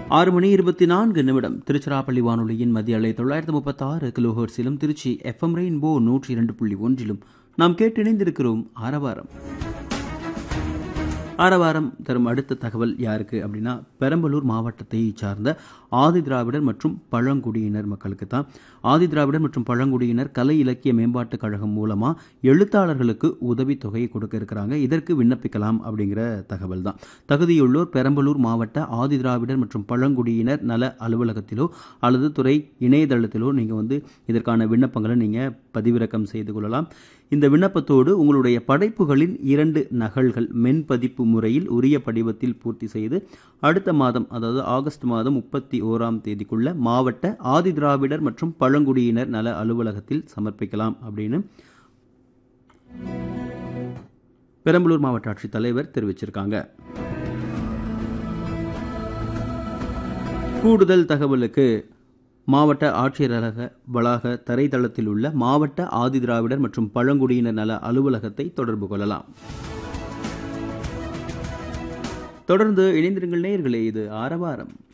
ஆறு மணி இருபத்தி நான்கு நிமிடம் திருச்சிராப்பள்ளி வானொலியின் மத்திய அலை தொள்ளாயிரத்து முப்பத்தி ஆறு கிலோஹர்ஸிலும் திருச்சி எஃப்எம் ரெயின்போ நூற்றி இரண்டு புள்ளி ஒன்றிலும் நாம் கேட்டு இணைந்திருக்கிறோம் ஆரவாரம் ஆரவாரம் தரும் அடுத்த தகவல் யாருக்கு அப்படின்னா பெரம்பலூர் மாவட்டத்தை சார்ந்த ஆதி திராவிடர் மற்றும் பழங்குடியினர் மக்களுக்கு தான் ஆதி திராவிடர் மற்றும் பழங்குடியினர் கலை இலக்கிய மேம்பாட்டுக் கழகம் மூலமா எழுத்தாளர்களுக்கு உதவித்தொகையை கொடுக்க இருக்கிறாங்க இதற்கு விண்ணப்பிக்கலாம் அப்படிங்கிற தகவல் தான் தகுதியுள்ளோர் பெரம்பலூர் மாவட்ட ஆதி திராவிடர் மற்றும் பழங்குடியினர் நல அலுவலகத்திலோ அல்லது துறை இணையதளத்திலோ நீங்கள் வந்து இதற்கான விண்ணப்பங்களை நீங்கள் பதிவிறக்கம் செய்து கொள்ளலாம் இந்த விண்ணப்பத்தோடு உங்களுடைய படைப்புகளின் இரண்டு நகல்கள் மென்பதிப்பு முறையில் உரிய படிவத்தில் பூர்த்தி செய்து அடுத்த மாதம் அதாவது ஆகஸ்ட் மாதம் முப்பத்தி ஓராம் தேதிக்குள்ள மாவட்ட ஆதி திராவிடர் மற்றும் பழங்குடியினர் நல அலுவலகத்தில் சமர்ப்பிக்கலாம் அப்படின்னு பெரம்பலூர் மாவட்ட ஆட்சித் தலைவர் தெரிவிச்சிருக்காங்க கூடுதல் தகவலுக்கு மாவட்ட ஆட்சியரக வளாக தரைதளத்தில் உள்ள மாவட்ட ஆதி திராவிடர் மற்றும் பழங்குடியினர் நல அலுவலகத்தை தொடர்பு கொள்ளலாம் தொடர்ந்து இணைந்திருங்கள் நேயர்களே இது ஆரவாரம்